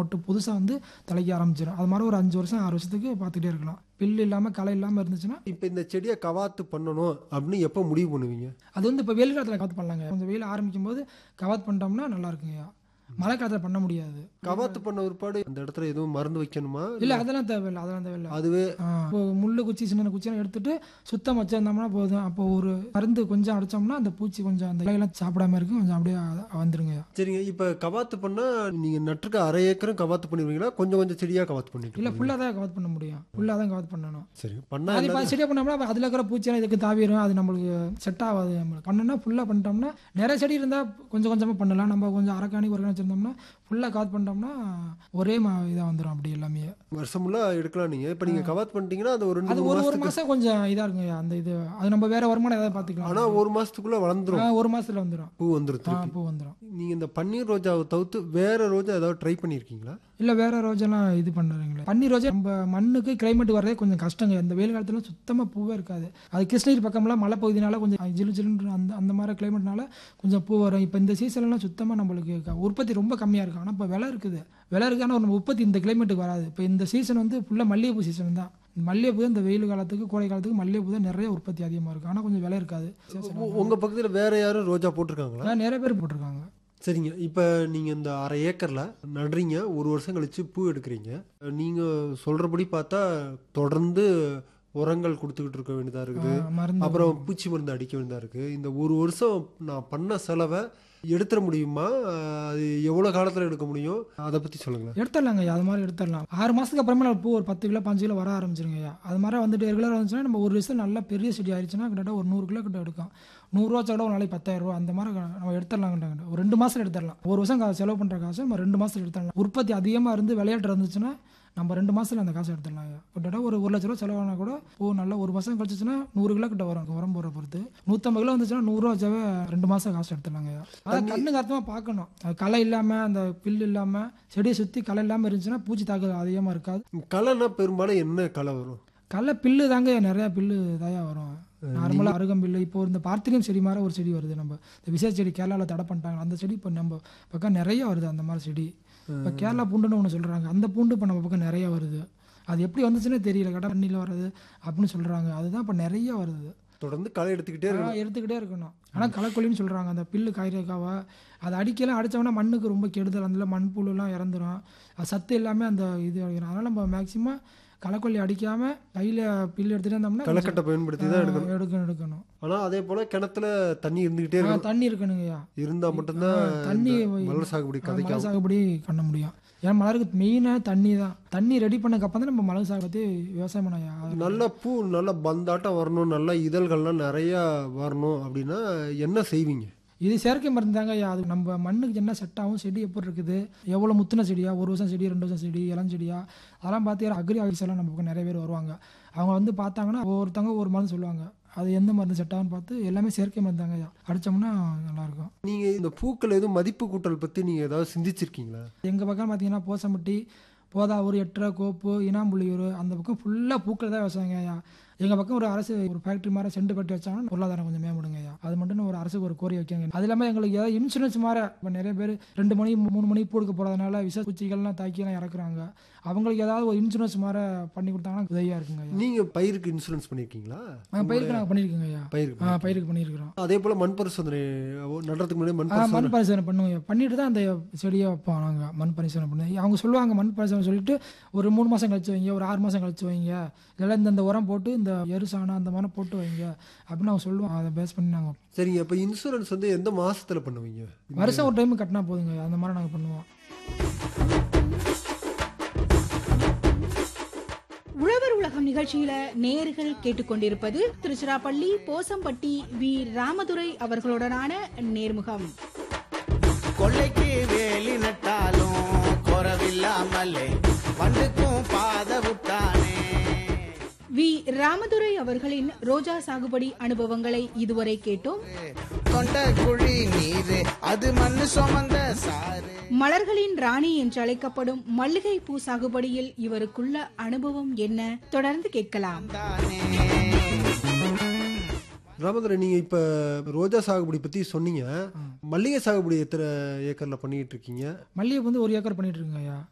மொட்டு புதுசாக வந்து தலைக்க ஆரம்பிச்சிடும் அது மாதிரி ஒரு அஞ்சு வருஷம் ஆறு வருஷத்துக்கு பார்த்துட்டே இருக்கலாம் பில்லு இல்லாமல் களை இல்லாமல் இருந்துச்சுன்னா இப்போ இந்த செடியை கவாத்து பண்ணணும் அப்படின்னு எப்போ முடிவு பண்ணுவீங்க அது வந்து இப்போ வெயில் காலத்தில் கவாத்து பண்ணலாங்க கொஞ்சம் வெயில் ஆரம்பிக்கும் போது கவாத் பண்ணிட்டோம்னா நல்லா இருக்குங்கய்யா மழை காலத்தில் பண்ண முடியாது கவாத்து பண்ண ஒருபாடு அந்த இடத்துல எதுவும் மருந்து வைக்கணுமா இல்லை அதெல்லாம் தேவையில்லை அதெல்லாம் தேவையில்லை அதுவே ஆ, இப்போ முள்ளு குச்சி சின்ன குச்சியெல்லாம் எடுத்துட்டு சுத்தம் வச்சிருந்தோம்னா போதும் அப்போ ஒரு மருந்து கொஞ்சம் அடிச்சோம்னா அந்த பூச்சி கொஞ்சம் அந்த இலையெல்லாம் சாப்பிடாம இருக்கும் கொஞ்சம் அப்படியே அ- வந்துருங்க சரிங்க இப்போ கவாத்து பண்ணா நீங்க நட்டுருக்க அரை ஏக்கரும் கவாத்து பண்ணிடுவீங்களா கொஞ்சம் கொஞ்சம் செடியா கவாத்து பண்ணிட்டு இல்லை இருக்கீங்களா? ஃபுல்லாக தான் கவாத் பண்ண முடியும் ஃபுல்லாக தான் கவாத் பண்ணணும் சரி பண்ணா அது என்ன- இப்போ செடியாக பண்ணோம்னா அப்ப அதில் இருக்கிற பூச்சியெல்லாம் இதுக்கு தாவிரும் அது நம்மளுக்கு செட் ஆகாது நம்மளுக்கு பண்ணோம்னா ஃபுல்லாக பண்ணிட்டோம்னா நிறைய செடி இருந்தால் கொஞ்சம் கொஞ்சமாக பண்ணலாம் நம்ம கொஞ்சம் அரைக்காணி ஒரு வச்சுருந்தோம்னா ஃபுல்லாக கவாத் பண்ணிட்டோம்னா ஒரே மா இதாக வந்துடும் அப்படி எல்லாமே வருஷம் ஃபுல்லா எடுக்கலாம் நீங்க இப்போ நீங்க கவாத்து பண்ணிட்டீங்கன்னா அது ஒரு ரெண்டு அது மூணு ஒரு ஒரு மாசத்துக்கு மாதம் கொஞ்சம் இதாக இருக்குங்க அந்த இது அது நம்ம வேற வருமானம் ஏதாவது பார்த்துக்கலாம் ஆனா ஒரு மாசத்துக்குள்ள வளர்ந்துரும் ஆ, ஒரு மாசத்துல வந்துடும் பூ வந்துரும் ஆ திருப்பி பூ வந்துடும் நீங்க இந்த பன்னீர் ரோஜாவை தவிர்த்து வேற ரோஜா ஏதாவது ட்ரை பண்ணியிருக்கீங்களா இல்லை வேற ரோஜெல்லாம் இது பண்ணுறீங்களே பன்னீர் ரோஜா நம்ம மண்ணுக்கு கிளைமேட் வரதே கொஞ்சம் கஷ்டங்க இந்த வெயில் காலத்துல சுத்தமாக பூவே இருக்காது அது கிருஷ்ணகிரி பக்கம்லாம் மழை பகுதினால கொஞ்சம் ஜிலு ஜிலுன்னு அந்த அந்த மாதிரி கிளைமேட்னால கொஞ்சம் பூ வரும் இப்போ இந்த சீசன்லாம் சுத்தமாக நம்மளுக்கு க- உற்பத்தி ரொம்ப கம்மியாக இருக்கும் ஆனால் இப்போ விலை இருக்குது விலை இருக்கு ஆனால் நம்ம உற்பத்தி இந்த கிளைமேட்டுக்கு வராது இப்போ இந்த சீசன் வந்து ஃபுல்லாக மல்லிகைப்பூ சீசன் தான் இந்த மல்லிகைப்பூ தான் இந்த வெயில் காலத்துக்கு கோடை காலத்துக்கு மல்லிகைப்பூ தான் நிறைய உற்பத்தி அதிகமாக இருக்கும் ஆனால் கொஞ்சம் விலை இருக்காது உ- உங்க பக்கத்துல வேற யாரும் ரோஜா போட்டிருக்காங்களா ஆனால் நிறைய பேர் போட்டிருக்காங்க சரிங்க இப்போ நீங்கள் இந்த அரை ஏக்கரில் நடுறீங்க ஒரு வருஷம் கழிச்சு பூ எடுக்கிறீங்க நீங்கள் சொல்கிறபடி பார்த்தா தொடர்ந்து உரங்கள் கொடுத்துக்கிட்டு இருக்க வேண்டியதாக இருக்குது ஆ, மருந்து அப்புறம் பூச்சி மருந்து அடிக்க வேண்டியதாக இருக்குது இந்த ஒரு வருஷம் நான் பண்ண செலவை எடுத்துட முடியுமா அது எவ்வளோ காலத்தில் எடுக்க முடியும் அதை பற்றி சொல்லுங்களேன் எடுத்துடலாங்க ஐயா அது மாதிரி எடுத்துடலாம் ஆறு மாதத்துக்கு அப்புறமா நம்ம பூ ஒரு பத்து கிலோ பாஞ்சு கிலோ வர ஆரம்பிச்சிருங்க ஐயா அது மாதிரி வந்துட்டு ரெகுலராக வந்துச்சுன்னா நம்ம ஒரு வருஷம் நல்லா பெரிய செடி ஆயிடுச்சுன்னா கிட்டத்தட்ட ஒரு நூறு கிலோ கிட்ட எடுக்கும் நூறுரூவா கூட ஒரு நாளைக்கு பத்தாயிரம் ரூபா அந்த மாதிரி நம்ம எடுத்துடலாங்கிட்டாங்க ஒரு ரெண்டு மாதம் எடுத்துடலாம் ஒரு வருஷம் கா- செலவு பண்ணுற காசு நம்ம ரெண்டு மாதம் எடுத்துடலாம் உற்பத்தி அதிகமாக இருந்து விளையாட்டு இருந்துச்சுன்னா நம்ம ரெண்டு மாதத்தில் அந்த காசு எடுத்துடலாம் ஐயா கிட்டத்தட்ட ஒரு ஒரு லட்ச ரூபா செலவானா கூட பூ நல்லா ஒரு மாதம் கழிச்சுன்னா நூறு கிலோ கிட்ட வரும் உரம் போடுற பொறுத்து நூற்றம்பது கிலோ வந்துச்சுன்னா நூறுரூவா வச்சாவே ரெண்டு மாதம் காசு எடுத்துடலாங்க ஐயா அதான் கண்ணுக்கு அர்த்தமாக பார்க்கணும் அது களை இல்லாமல் அந்த பில் இல்லாமல் செடியை சுற்றி களை இல்லாமல் இருந்துச்சுன்னா பூச்சி தாக்குதல் அதிகமாக இருக்காது களைனா பெரும்பாலும் என்ன களை வரும் கடல பில்லு தாங்க நிறையா பில்லு தாயா வரும் நார்மலாக அருகம்பில்லு இப்போ இந்த பார்த்திரியம் செடி மாதிரி ஒரு செடி வருது நம்ம இந்த விசேஷ செடி கேரளாவில் தடை பண்ணிட்டாங்க அந்த செடி இப்போ நம்ம பக்கம் நிறைய வருது அந்த மாதிரி செடி இப்போ கேரளா பூண்டுன்னு ஒன்று சொல்கிறாங்க அந்த பூண்டு இப்போ நம்ம பக்கம் நிறைய வருது அது எப்படி வந்துச்சுன்னே தெரியல கடை தண்ணியில் வர்றது அப்படின்னு சொல்கிறாங்க அதுதான் இப்போ நிறைய வருது தொடர்ந்து களை எடுத்துக்கிட்டே இருக்கணும் ஆ, எடுத்துக்கிட்டே இருக்கணும் ஆனால் களைக்கொல்லின்னு சொல்கிறாங்க அந்த பில்லு காய்கறிக்காவை அதை அடிக்கலாம் அடித்தோம்னா மண்ணுக்கு ரொம்ப கெடுதல் அதில் மண்புழுலாம் இறந்துரும் அது சத்து எல்லாமே அந்த இது அடிக்கிறோம் அதனால் நம்ம மேக்ஸிமம் களைக்கொல்லி அடிக்காமல் கையில் பில்லு எடுத்துகிட்டு இருந்தோம்னா களைக்கட்டை பயன்படுத்தி தான் எடுக்கணும் ஆ, எடுக்கணும் எடுக்கணும் ஆனால் அதே போல் கிணத்துல தண்ணி இருந்துக்கிட்டே ஆ, இருக்கணும் தண்ணி இருக்கணுங்கய்யா இருந்தால் மட்டும்தான் ஆ, தண்ணி இந்த மலர் சாகுபடி ஆ, கதைக்கு மலை சாகுபடி பண்ண முடியும் ஏன்னா மலருக்கு மெயினாக தண்ணி தான் தண்ணி ரெடி பண்ணக்கப்புறம் தான் நம்ம மலை சாகுபடி விவசாயம் பண்ண நல்ல பூ நல்ல பந்தாட்டம் வரணும் நல்ல இதழ்கள்லாம் நிறையா வரணும் அப்படின்னா என்ன செய்வீங்க இது செயற்கை மருந்து தாங்க ஐயா அது நம்ம மண்ணுக்கு என்ன செட் ஆகும் செடி எப்படி இருக்குது எவ்வளோ முத்தின செடியா ஒரு வருஷம் செடி ரெண்டு வருஷம் செடி இளஞ்செடியா அதெல்லாம் பார்த்தீங்கன்னா அக்ரி ஆஃபீஸ் எல்லாம் நம்ம பக்கம் நிறைய பேர் வருவாங்க அவங்க வந்து பார்த்தாங்கன்னா ஒவ்வொருத்தவங்க ஒரு மருந்து சொல்லுவாங்க அது எந்த மருந்து செட் ஆகும்னு பார்த்து எல்லாமே செயற்கை மருந்து தாங்க ஐயா அடித்தோம்னா நல்லாயிருக்கும் நீங்கள் இந்த பூக்கள் எதுவும் மதிப்பு கூட்டல் பற்றி நீங்கள் ஏதாவது சிந்திச்சிருக்கீங்களா எங்கள் பக்கம் பார்த்தீங்கன்னா போசம்பட்டி போதாவூர் எட்டரை கோப்பு இனாம்புலியூர் அந்த பக்கம் ஃபுல்லாக பூக்கள் தான் விவசாயங்க ஐயா எங்கள் பக்கம் ஒரு அரசு ஒரு ஃபேக்ட்ரி மாதிரி செண்டு கட்டி வச்சாங்கன்னா பொருளாதாரம் கொஞ்சம் மேம்படுங்க ஐயா அது மட்டும் ஒரு அரசுக்கு ஒரு கோரி வைக்காங்க அது இல்லாமல் எங்களுக்கு ஏதாவது இன்சூரன்ஸ் மாதிரி இப்போ நிறைய பேர் ரெண்டு மணி மூணு மணிக்கு பூ எடுக்க போகிறதுனால விஷ பூச்சிகள்லாம் தாக்கியெல்லாம் இறக்குறாங்க அவங்களுக்கு ஏதாவது ஒரு இன்சூரன்ஸ் மாதிரி பண்ணி கொடுத்தாங்கன்னா உதவியாக இருக்குங்க ஐயா நீங்கள் பயிருக்கு இன்சூரன்ஸ் பண்ணியிருக்கீங்களா ஆ, பயிருக்கு நாங்கள் பண்ணியிருக்கோங்க ஐயா பயிருக்கு ஆ பயிருக்கு பண்ணியிருக்கிறோம் அதே போல் மண் பரிசோதனை ஓ, நடுறதுக்கு முன்னாடி மண் ஆ பரிசோதனை மண் பரிசோதனை பண்ணுவோம் பண்ணிட்டு தான் அந்த செடியை வைப்போம் நாங்கள் மண் பரிசோதனை பண்ணி அவங்க சொல்லுவாங்க மண் பரிசோதனை சொல்லிட்டு ஒரு மூணு மாதம் கழிச்சு வைங்க ஒரு ஆறு மாதம் கழிச்சு வைங்க இல்லைன்னா இந்த இந்த உரம் போட்டு இந்த எரு சாணம் அந்த மாதிரி போட்டு வைங்க அப்படின்னு அவங்க சொல்லுவாங்க அதை பேஸ் பண்ணி நாங்கள் சரிங்க அப்போ இன்சூரன்ஸ் வந்து எந்த மாசத்துல பண்ணுவீங்க வருஷம் ஒரு டைம் கட்டினா போதுங்க அந்த மாதிரி நாங்கள் பண்ணுவோம் உழவர் உலகம் நிகழ்ச்சியில நேர்கள் கேட்டுக்கொண்டிருப்பது திருச்சிராப்பள்ளி போசம்பட்டி வி ராமதுரை அவர்களுடனான நேர்முகம் கொள்ளைக்கு வேலி நட்டாலும் குறவில்லாமலே வண்டுக்கும் பாத விட்டானே வி ராமதுரை அவர்களின் ரோஜா சாகுபடி அனுபவங்களை இதுவரை கேட்டோம் தொண்ட குழி நீரு அது மண்ணு சுமந்த சாறு மலர்களின் ராணி என்று அழைக்கப்படும் மல்லிகை பூ சாகுபடியில் இவருக்குள்ள அனுபவம் என்ன தொடர்ந்து கேட்கலாம் தானே ராமதுரை நீங்கள் இப்போ ரோஜா சாகுபடி பற்றி சொன்னீங்க மல்லிகை சாகுபடி எத்தனை ஏக்கரில் பண்ணிக்கிட்டு இருக்கீங்க மல்லிகை வந்து ஒரு ஏக்கர் பண்ணிட்டு இருக்குங்க ஐயா